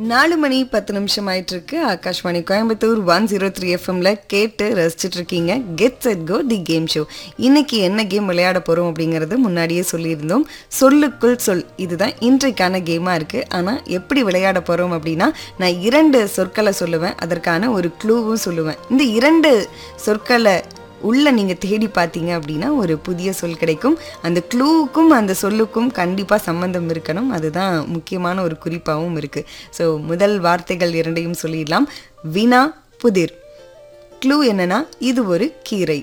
நாலு மணி பத்து நிமிஷம் ஆயிட்டு இருக்கு Akashvani Coimbatore one zero three எஃப்எம்ல கேட்டு ரசிச்சிட்டு இருக்கீங்க get set go the game show இன்னைக்கு என்ன கேம் விளையாட போறோம் அப்படிங்கறது முன்னாடியே சொல்லியிருந்தோம் சொல்லுக்குள் சொல் இதுதான் இன்றைக்கான கேமா இருக்கு ஆனா எப்படி விளையாட போறோம் அப்படின்னா நான் இரண்டு சொற்களை சொல்லுவேன் அதற்கான ஒரு க்ளூவும் சொல்லுவேன் இந்த இரண்டு சொற்களை உள்ள நீங்க தேடி பார்த்தீங்க அப்படின்னா ஒரு புதிய சொல் கிடைக்கும் அந்த க்ளூவுக்கும் அந்த சொல்லுக்கும் கண்டிப்பா சம்பந்தம் இருக்கணும் அதுதான் முக்கியமான ஒரு குறிப்பாகவும் இருக்கு ஸோ முதல் வார்த்தைகள் இரண்டையும் சொல்லிடலாம் வினா புதிர் க்ளூ என்னன்னா இது ஒரு கீரை